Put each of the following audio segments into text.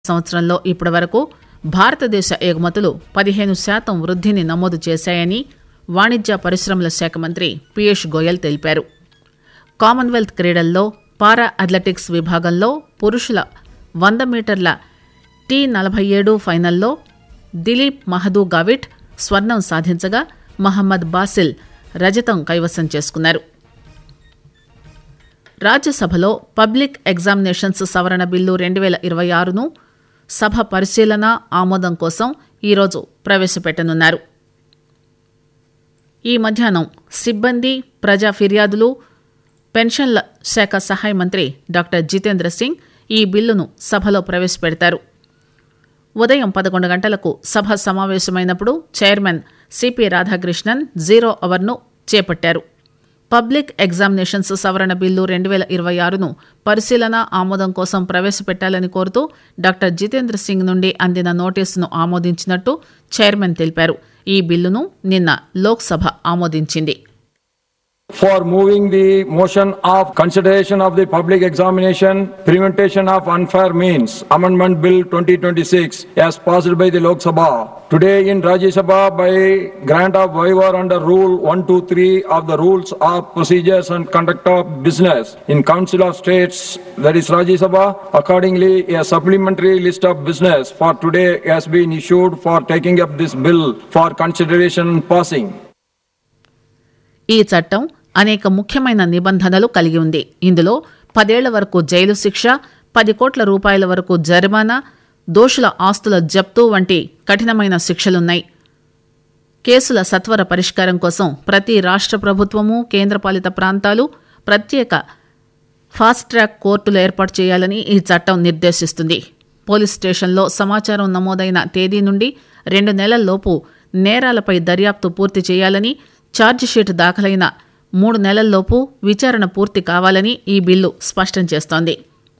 సంవత్సరంలో ఇప్పటి వరకు భారతదేశ ఎగుమతులు పదిహేను శాతం వృద్ధిని నమోదు చేశాయని వాణిజ్య పరిశ్రమల శాఖ మంత్రి పీయూష్ గోయల్ తెలిపారు కామన్వెల్త్ క్రీడల్లో పారా అథ్లెటిక్స్ విభాగంలో పురుషుల వంద మీటర్ల టీ నలభై ఏడు ఫైనల్లో దిలీప్ మహదూ గావిట్ స్వర్ణం సాధించగా మహమ్మద్ బాసిల్ రజతం కైవసం చేసుకున్నారు రాజ్యసభలో పబ్లిక్ ఎగ్జామినేషన్స్ సవరణ బిల్లు రెండు వేల ఇరవై ఆరును సభ పరిశీలన ఆమోదం కోసం ఈరోజు ప్రవేశపెట్టనున్నారు ఈ మధ్యాహ్నం సిబ్బంది ప్రజా ఫిర్యాదులు పెన్షన్ల శాఖ సహాయ మంత్రి డాక్టర్ జితేంద్ర సింగ్ ఈ బిల్లును సభలో ప్రవేశపెడతారు ఉదయం పదకొండు గంటలకు సభ సమావేశమైనప్పుడు చైర్మన్ సిపి రాధాకృష్ణన్ జీరో అవర్ను చేపట్టారు పబ్లిక్ ఎగ్జామినేషన్స్ సవరణ బిల్లు రెండు వేల ఇరవై ఆరును పరిశీలన ఆమోదం కోసం ప్రవేశపెట్టాలని కోరుతూ డాక్టర్ జితేంద్ర సింగ్ నుండి అందిన నోటీసును ఆమోదించినట్టు చైర్మన్ తెలిపారు ఈ బిల్లును నిన్న లోక్సభ ఆమోదించింది for moving the motion of consideration of the public examination prevention of unfair means amendment bill 2026 as passed by the lok sabha today in rajya sabha by grant of waiver under rule 123 of the rules of procedures and conduct of business in council of states that is rajya sabha accordingly a supplementary list of business for today has been issued for taking up this bill for consideration and passing ఈ చట్టం అనేక ముఖ్యమైన నిబంధనలు కలిగి ఉంది ఇందులో పదేళ్ల వరకు జైలు శిక్ష పది కోట్ల రూపాయల వరకు జరిమానా దోషుల ఆస్తుల జప్తు వంటి కఠినమైన శిక్షలున్నాయి కేసుల సత్వర పరిష్కారం కోసం ప్రతి రాష్ట్ర ప్రభుత్వము కేంద్రపాలిత ప్రాంతాలు ప్రత్యేక ఫాస్ట్ ట్రాక్ కోర్టులు ఏర్పాటు చేయాలని ఈ చట్టం నిర్దేశిస్తుంది పోలీస్ స్టేషన్లో సమాచారం నమోదైన తేదీ నుండి రెండు నెలల్లోపు నేరాలపై దర్యాప్తు పూర్తి చేయాలని ఛార్జిషీట్ దాఖలైన మూడు నెలల్లోపు విచారణ పూర్తి కావాలని ఈ బిల్లు స్పష్టం చేస్తోంది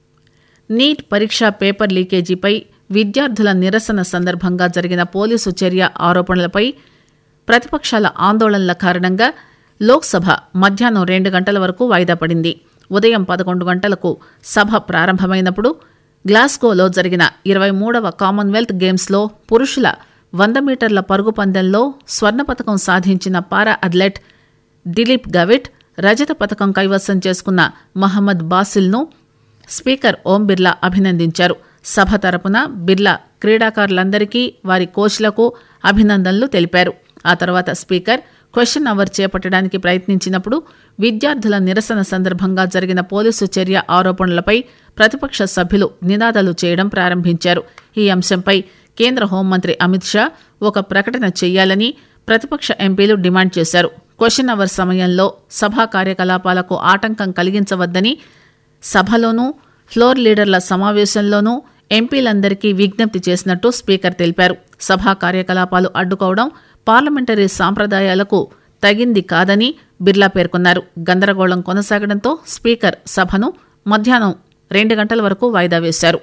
నీట్ పరీక్ష పేపర్ లీకేజీపై విద్యార్థుల నిరసన సందర్భంగా జరిగిన పోలీసు చర్య ఆరోపణలపై ప్రతిపక్షాల ఆందోళనల కారణంగా లోక్సభ మధ్యాహ్నం రెండు గంటల వరకు వాయిదా పడింది ఉదయం పదకొండు గంటలకు సభ ప్రారంభమైనప్పుడు గ్లాస్గోలో జరిగిన ఇరవై మూడవ కామన్వెల్త్ గేమ్స్లో పురుషుల వంద మీటర్ల పరుగు పందెంలో స్వర్ణ పథకం సాధించిన పారా అథ్లెట్ దిలీప్ గవిట్ రజత పథకం కైవసం చేసుకున్న మహమ్మద్ బాసిల్ను స్పీకర్ ఓం బిర్లా అభినందించారు సభ తరపున బిర్లా క్రీడాకారులందరికీ వారి కోచ్లకు అభినందనలు తెలిపారు ఆ తర్వాత స్పీకర్ క్వశ్చన్ అవర్ చేపట్టడానికి ప్రయత్నించినప్పుడు విద్యార్థుల నిరసన సందర్భంగా జరిగిన పోలీసు చర్య ఆరోపణలపై ప్రతిపక్ష సభ్యులు నినాదాలు చేయడం ప్రారంభించారు ఈ అంశంపై కేంద్ర హోంమంత్రి అమిత్ షా ఒక ప్రకటన చేయాలని ప్రతిపక్ష ఎంపీలు డిమాండ్ చేశారు క్వశ్చన్ అవర్ సమయంలో సభా కార్యకలాపాలకు ఆటంకం కలిగించవద్దని సభలోనూ ఫ్లోర్ లీడర్ల సమావేశంలోనూ ఎంపీలందరికీ విజ్ఞప్తి చేసినట్టు స్పీకర్ తెలిపారు సభా కార్యకలాపాలు అడ్డుకోవడం పార్లమెంటరీ సాంప్రదాయాలకు తగింది కాదని బిర్లా పేర్కొన్నారు గందరగోళం కొనసాగడంతో స్పీకర్ సభను మధ్యాహ్నం రెండు గంటల వరకు వాయిదా వేశారు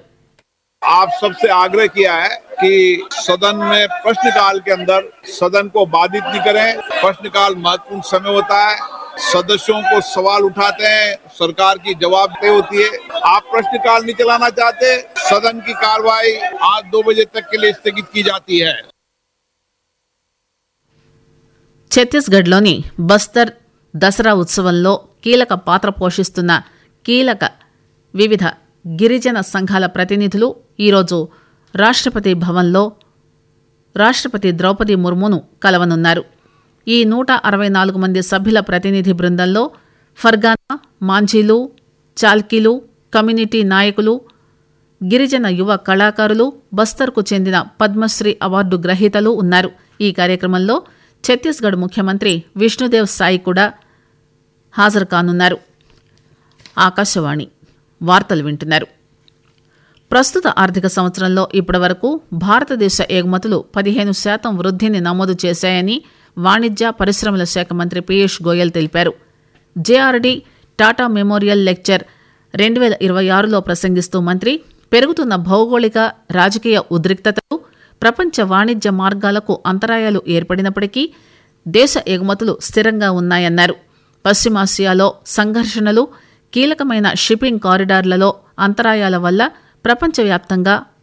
आप सबसे आग्रह किया है कि सदन में प्रश्नकाल के अंदर सदन को बाधित नहीं करें प्रश्नकाल महत्वपूर्ण समय होता है सदस्यों को सवाल उठाते हैं सरकार की जवाबदेही होती है आप प्रश्नकाल नहीं चलाना चाहते सदन की कार्रवाई आज दो बजे तक के लिए स्थगित की जाती है ఛత్తీస్గఢ్లోని బస్తర్ దసరా ఉత్సవంలో కీలక పాత్ర పోషిస్తున్న కీలక వివిధ గిరిజన సంఘాల ప్రతినిధులు ఈరోజు రాష్ట్రపతి భవన్లో రాష్ట్రపతి ద్రౌపది ముర్మును కలవనున్నారు ఈ నూట అరవై నాలుగు మంది సభ్యుల ప్రతినిధి బృందంలో ఫర్గానా మాంఝీలు చాల్కీలు కమ్యూనిటీ నాయకులు గిరిజన యువ కళాకారులు బస్తర్కు చెందిన పద్మశ్రీ అవార్డు గ్రహీతలు ఉన్నారు ఈ కార్యక్రమంలో ఛత్తీస్గఢ్ ముఖ్యమంత్రి విష్ణుదేవ్ సాయి కూడా హాజరు కానున్నారు ఆకాశవాణి వార్తలు వింటున్నారు ప్రస్తుత ఆర్థిక సంవత్సరంలో ఇప్పటివరకు భారతదేశ ఎగుమతులు పదిహేను శాతం వృద్ధిని నమోదు చేశాయని వాణిజ్య పరిశ్రమల శాఖ మంత్రి పీయూష్ గోయల్ తెలిపారు జేఆర్డీ టాటా మెమోరియల్ లెక్చర్ రెండు వేల ఇరవై ఆరులో ప్రసంగిస్తూ మంత్రి పెరుగుతున్న భౌగోళిక రాజకీయ ఉద్రిక్తతలు ప్రపంచ వాణిజ్య మార్గాలకు అంతరాయాలు ఏర్పడినప్పటికీ దేశ ఎగుమతులు స్థిరంగా ఉన్నాయన్నారు పశ్చిమాసియాలో సంఘర్షణలు కీలకమైన షిప్పింగ్ కారిడార్లలో అంతరాయాల వల్ల ప్రపంచవ్యాప్తంగా